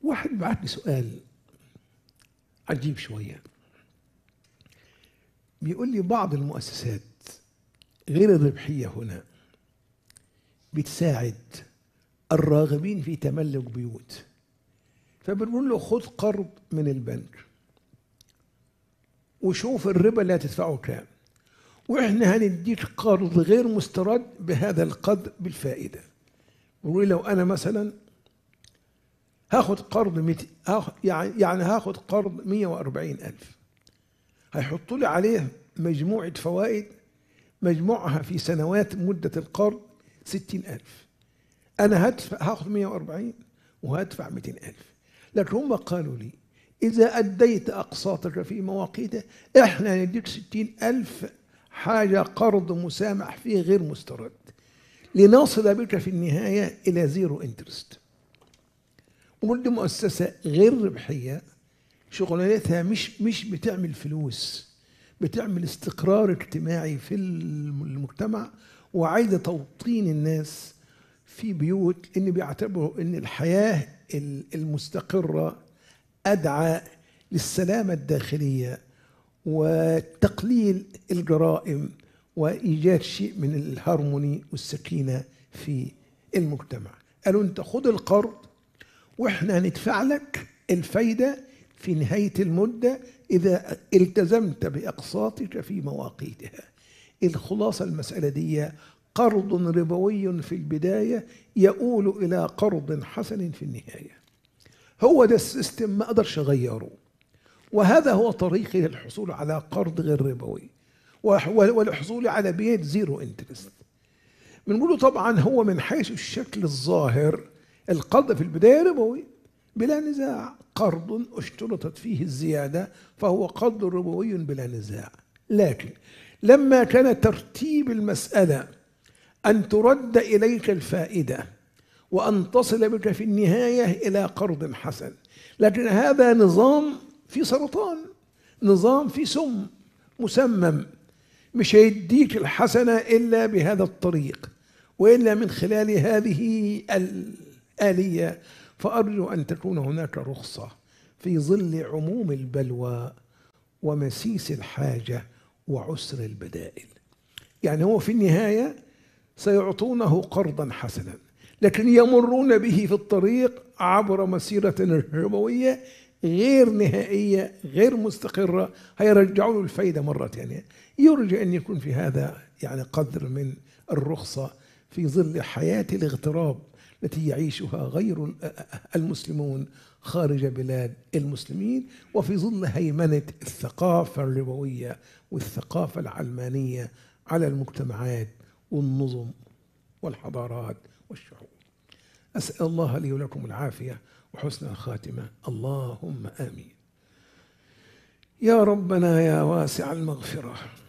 واحد بعت لي سؤال عجيب شوية بيقول لي بعض المؤسسات غير الربحية هنا بتساعد الراغبين في تملك بيوت فبنقول له خذ قرض من البنك وشوف الربا اللي هتدفعه كام واحنا هنديك قرض غير مسترد بهذا القدر بالفائده بيقول لو انا مثلا هاخد قرض مت... هاخ... يعني يعني هاخد قرض 140 ألف هيحطوا لي عليه مجموعة فوائد مجموعها في سنوات مدة القرض 60 ألف أنا هدفع هاخد 140 وهدفع 200 ألف لكن هم قالوا لي إذا أديت أقساطك في مواقيته إحنا نديك 60 ألف حاجة قرض مسامح فيه غير مسترد لنصل بك في النهاية إلى زيرو انترست ودي مؤسسة غير ربحية شغلانتها مش مش بتعمل فلوس بتعمل استقرار اجتماعي في المجتمع وعايزة توطين الناس في بيوت ان بيعتبروا ان الحياة المستقرة أدعى للسلامة الداخلية وتقليل الجرائم وإيجاد شيء من الهارموني والسكينة في المجتمع قالوا أنت خد القرض وإحنا هندفع لك الفايدة في نهاية المدة إذا التزمت بأقساطك في مواقيتها الخلاصة المسألة دي قرض ربوي في البداية يؤول إلى قرض حسن في النهاية هو ده السيستم ما أقدرش أغيره وهذا هو طريقي للحصول على قرض غير ربوي والحصول على بيت زيرو انترست بنقوله طبعا هو من حيث الشكل الظاهر القرض في البداية ربوي بلا نزاع قرض اشترطت فيه الزيادة فهو قرض ربوي بلا نزاع لكن لما كان ترتيب المسألة أن ترد إليك الفائدة وأن تصل بك في النهاية إلى قرض حسن لكن هذا نظام في سرطان نظام في سم مسمم مش هيديك الحسنة إلا بهذا الطريق وإلا من خلال هذه الآلية فأرجو أن تكون هناك رخصة في ظل عموم البلوى ومسيس الحاجة وعسر البدائل يعني هو في النهاية سيعطونه قرضا حسنا لكن يمرون به في الطريق عبر مسيرة ربوية غير نهائية غير مستقرة هيرجعوا له الفايدة مرة ثانية يرجى أن يكون في هذا يعني قدر من الرخصة في ظل حياة الاغتراب التي يعيشها غير المسلمون خارج بلاد المسلمين وفي ظل هيمنة الثقافة الربوية والثقافة العلمانية على المجتمعات والنظم والحضارات والشعوب أسأل الله لي ولكم العافية وحسن الخاتمة اللهم آمين يا ربنا يا واسع المغفرة